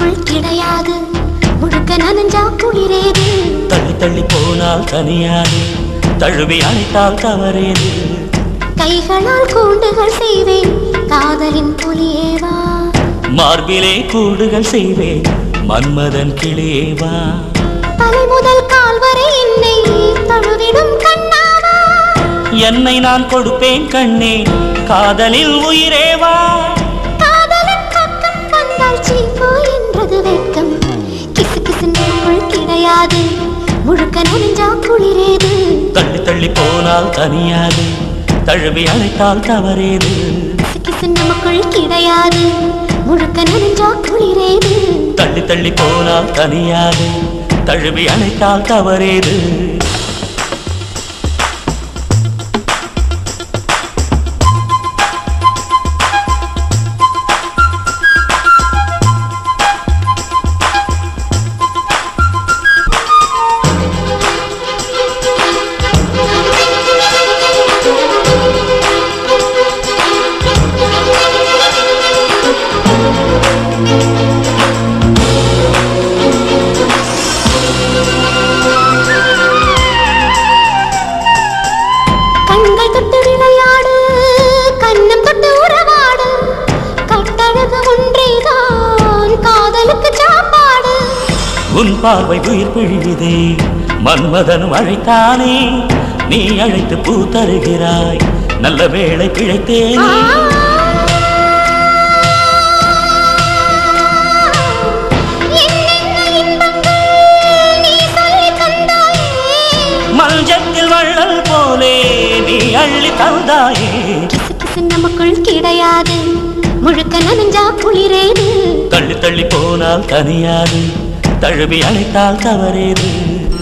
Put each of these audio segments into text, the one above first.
நமக்குள் கிடையாது முழுக்க நனைஞ்சா குளிரேது தள்ளி தள்ளி போனால் தனியாது தழுவி அழைத்தால் தவறேது கைகளால் கூண்டுகள் செய்வேன் காதலின் புலியேவா மார்பிலே கூடுகள் செய்வேன் மன்மதன் கிளியேவா தலை முதல் கால் வரை என்னை தழுவிடும் கண்ணாவா என்னை நான் கொடுப்பேன் கண்ணே காதலில் உயிரேவா காதலன் பக்கம் வந்தால் சீப்போ என்றது வெட்கம் கிசு கிசு நமக்குள் கிடையாது முழுக்க நனைஞ்சா குளிரேது தள்ளி தள்ளி போனால் தனியாது தழுவி அழைத்தால் தவறேது கிசு கிசு நமக்குள் கிடையாது முழுக்க நனைஞ்சா குளிரேது தள்ளி தள்ளி போனால் தனியாது தழுவி அழைத்தால் தவறேது கண்கள் தொட்டு விளையாடு கண்ணம் தொட்டு உறவாடு கட்டழகு ஒன்றேதான் காதலுக்கு சாப்பாடு உன் பார்வை உயிர் பிழியுதே மன்மதனும் அழைத்தானே நீ அழைத்து பூ தருகிறாய் நல்ல வேளை பிழைத்தேனே என்னென்ன இன்பங்கள் நீ சொல்லித் தந்தாயே. மஞ்சத்தில் வள்ளல் போலே நீ அள்ளி தந்தாயே கிசு கிசு நமக்குள் கிடையாது முழுக்க நனைஞ்சா குளிரேது தள்ளி தள்ளி போனால் தனியாது தழுவி அழைத்தால் தவறேது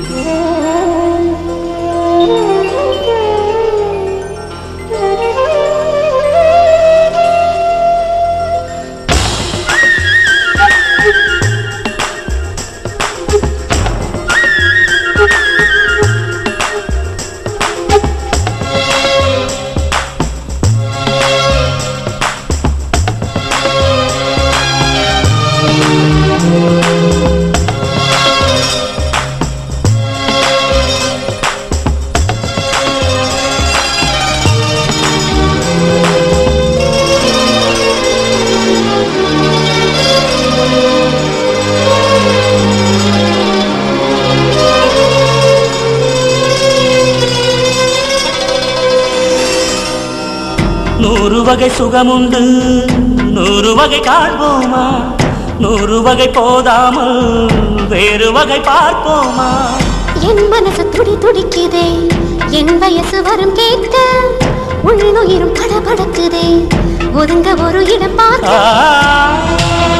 நூறு வகை சுகமுண்டு நூறு வகை காண்போமா நூறு வகை போதாமல் வேறு வகை பார்ப்போமா என் மனசு துடி துடிக்குதே என் வயசு வரும் கேட்க உள்ளுயிரும் படபடக்குதே ஒதுங்க ஒரு இடம் ஆ. பார்க்க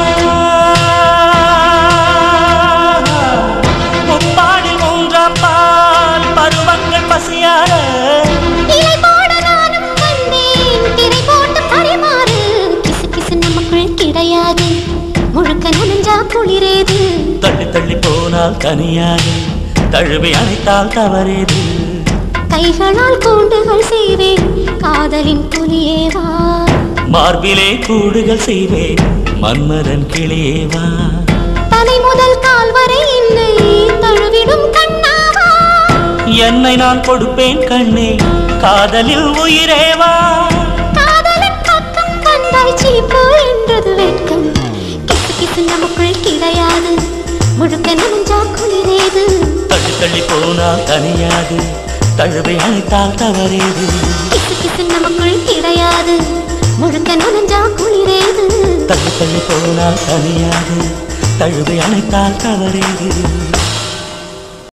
முப்பாடி மூன்றாம் பால் பருவங்கள் பசியார இலை போட நானும் வந்தேன் திரை போட்டு பரிமாறு கிசு கிசு நமக்குள் கிடையாது முழுக்க நனைஞ்சா குளிரேது தள்ளி தள்ளி போனால் தனியாது தழுவி அணைத்தால் தவறேது கைகளால் கூண்டுகள் செய்வேன் காதலின் புலியேவா மார்பிலே கூடுகள் செய்வேன் மன்மதன் கிளியேவா தலை முதல் கால் வரை என்னை தழுவிடும் கண்ணாவா என்னை நான் கொடுப்பேன் கண்ணே காதலில் உயிரேவா காதலன் பக்கம் வந்தால் சீப்பு என்றது வெட்கம் கிசு கிசு நமக்குள் கிடையாது முழுக்க நனைஞ்சா குளிரேது தள்ளி தள்ளி போனால் தனியாது தழுவி அணைத்தால் தவறேது கிசு கிசு நமக்குள் கிடையாது முழுக்க நனைஞ்சா குளிரேது தள்ளி தள்ளி போனால் தனியாது தழுவி அணைத்தால் தவறேது